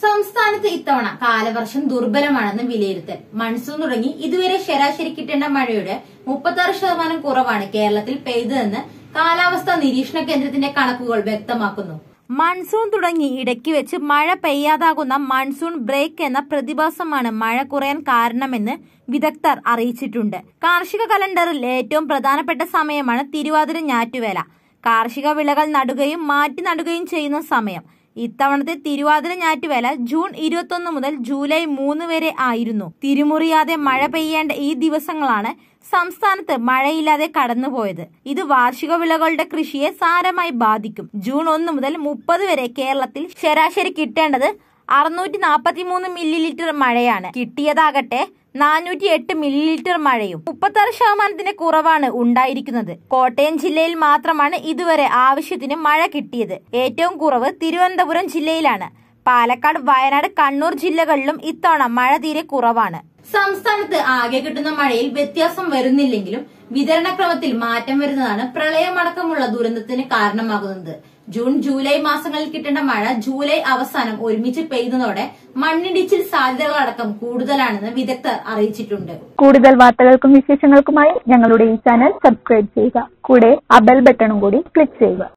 സംസ്ഥാനത്ത് ഇത്തവണ കാലവർഷം ദുർബലമാണെന്ന് വിലയിരുത്തൽ മൺസൂൺ തുടങ്ങി ഇതുവരെ ശരാശരി കിട്ടേണ്ട മഴയുടെ മുപ്പത്താറ് ശതമാനം കുറവാണ് കേരളത്തിൽ പെയ്തതെന്ന് കാലാവസ്ഥാ നിരീക്ഷണ കേന്ദ്രത്തിന്റെ കണക്കുകൾ വ്യക്തമാക്കുന്നു മൺസൂൺ തുടങ്ങി ഇടയ്ക്ക് വെച്ച് മഴ പെയ്യാതാകുന്ന മൺസൂൺ ബ്രേക്ക് എന്ന പ്രതിഭാസമാണ് മഴ കുറയാൻ കാരണമെന്ന് വിദഗ്ധർ അറിയിച്ചിട്ടുണ്ട് കാർഷിക കലണ്ടറിൽ ഏറ്റവും പ്രധാനപ്പെട്ട സമയമാണ് തിരുവാതിര ഞാറ്റുവേല കാർഷിക വിളകൾ നടുകയും മാറ്റി നടുകയും ചെയ്യുന്ന സമയം ഇത്തവണത്തെ തിരുവാതിര ഞാറ്റുവേല ജൂൺ ഇരുപത്തൊന്ന് മുതൽ ജൂലൈ മൂന്ന് വരെ ആയിരുന്നു തിരുമുറിയാതെ മഴ പെയ്യേണ്ട ഈ ദിവസങ്ങളാണ് സംസ്ഥാനത്ത് മഴയില്ലാതെ കടന്നുപോയത് ഇത് വാർഷിക വിളകളുടെ കൃഷിയെ സാരമായി ബാധിക്കും ജൂൺ ഒന്ന് മുതൽ മുപ്പത് വരെ കേരളത്തിൽ ശരാശരി കിട്ടേണ്ടത് അറുന്നൂറ്റി നാൽപ്പത്തി മൂന്ന് മില്ലി ലിറ്റർ മഴയാണ് കിട്ടിയതാകട്ടെ നാനൂറ്റി എട്ട് മില്ലി ലിറ്റർ മഴയും മുപ്പത്താറ് ശതമാനത്തിന്റെ കുറവാണ് ഉണ്ടായിരിക്കുന്നത് കോട്ടയം ജില്ലയിൽ മാത്രമാണ് ഇതുവരെ ആവശ്യത്തിന് മഴ കിട്ടിയത് ഏറ്റവും കുറവ് തിരുവനന്തപുരം ജില്ലയിലാണ് പാലക്കാട് വയനാട് കണ്ണൂർ ജില്ലകളിലും ഇത്തവണ മഴ തീരെ കുറവാണ് സംസ്ഥാനത്ത് ആകെ കിട്ടുന്ന മഴയിൽ വ്യത്യാസം വരുന്നില്ലെങ്കിലും വിതരണക്രമത്തിൽ മാറ്റം വരുന്നതാണ് പ്രളയമടക്കമുള്ള ദുരന്തത്തിന് കാരണമാകുന്നത് ജൂൺ ജൂലൈ മാസങ്ങളിൽ കിട്ടേണ്ട മഴ ജൂലൈ അവസാനം ഒരുമിച്ച് പെയ്യുന്നതോടെ മണ്ണിടിച്ചിൽ സാധ്യതകളടക്കം കൂടുതലാണെന്ന് വിദഗ്ധർ അറിയിച്ചിട്ടുണ്ട് കൂടുതൽ വാർത്തകൾക്കും വിശേഷങ്ങൾക്കുമായി ഞങ്ങളുടെ ഈ ചാനൽ സബ്സ്ക്രൈബ് ചെയ്യുക കൂടെ ആ ബെൽ ബട്ടണും കൂടി ക്ലിക്ക് ചെയ്യുക